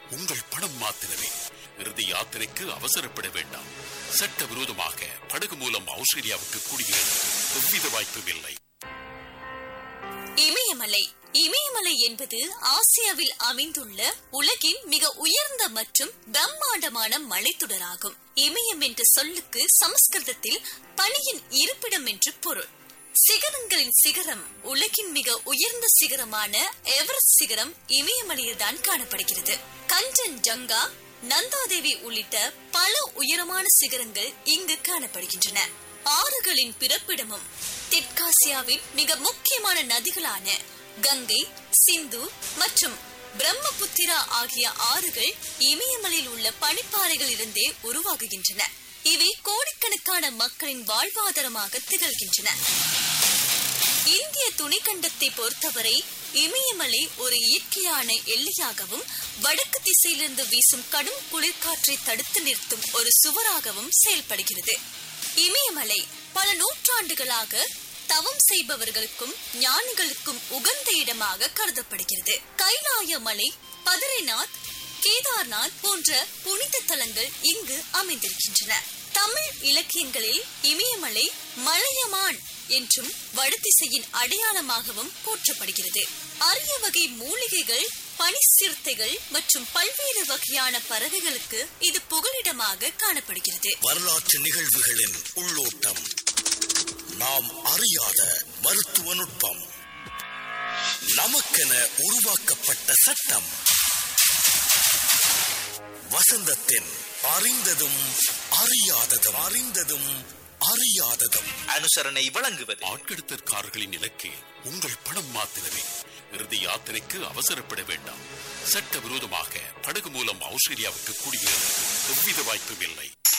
உங்கள் பணம் மாத்திரமே இறுதி யாத்திரைக்கு அவசரப்பட வேண்டாம் சட்டவிரோதமாக படகு மூலம் ஆஸ்திரேலியாவுக்கு குடியேற எவ்வித வாய்ப்பும் இல்லை இமயமலை இமயமலை என்பது ஆசியாவில் அமைந்துள்ள உலகின் மிக உயர்ந்த மற்றும் பிரம்மாண்டமான மலைத்தொடராகும் இமயம் என்ற சொல்லுக்கு சமஸ்கிருதத்தில் பனியின் இருப்பிடம் என்று பொருள் சிகரங்களின் சிகரம் உலகின் மிக உயர்ந்த சிகரமான எவரெஸ்ட் சிகரம் இமயமலையில்தான் காணப்படுகிறது கஞ்சன் ஜங்கா நந்தாதேவி உள்ளிட்ட பல உயரமான சிகரங்கள் இங்கு காணப்படுகின்றன ஆறுகளின் பிறப்பிடமும் தெற்காசியாவின் மிக முக்கியமான நதிகளான கங்கை சிந்து மற்றும் பிரம்மபுத்திரா ஆகிய ஆறுகள் இமயமலையில் உள்ள பனிப்பாறைகள் இருந்தே உருவாகுகின்றன இவை கோடிக்கணக்கான மக்களின் வாழ்வாதாரமாக திகழ்கின்றன இந்திய துணைக்கண்டத்தை பொறுத்தவரை இமயமலை ஒரு இயற்கையான எல்லையாகவும் வடக்கு திசையிலிருந்து வீசும் கடும் குளிர்காற்றை தடுத்து நிறுத்தும் ஒரு சுவராகவும் செயல்படுகிறது இமயமலை பல நூற்றாண்டுகளாக தவம் செய்பவர்களுக்கும் ஞானிகளுக்கும் உகந்த இடமாக கருதப்படுகிறது கைலாய மலை பதரிநாத் கேதார்நாத் போன்ற புனித தலங்கள் இங்கு அமைந்திருக்கின்றன தமிழ் இலக்கியங்களில் இமயமலை மலையமான் என்றும் வடதிசையின் அடையாளமாகவும் போற்றப்படுகிறது அரிய வகை மூலிகைகள் பனிச்சிறுத்தைகள் மற்றும் பல்வேறு வகையான பறவைகளுக்கு இது புகலிடமாக காணப்படுகிறது வரலாற்று நிகழ்வுகளின் உள்ளோட்டம் நாம் அறியாத மருத்துவ நுட்பம் நமக்கென உருவாக்கப்பட்ட சட்டம் வசந்தத்தின் அறிந்ததும் அறியாததும் அறிந்ததும் அறியாததும் அனுசரணை வழங்குவது ஆட்கடத்தற்காரர்களின் இலக்கு உங்கள் பணம் மாத்திரமே இறுதி யாத்திரைக்கு அவசரப்பட வேண்டாம் சட்டவிரோதமாக படகு மூலம் ஆஸ்திரேலியாவுக்கு குடியேற எவ்வித வாய்ப்பும் இல்லை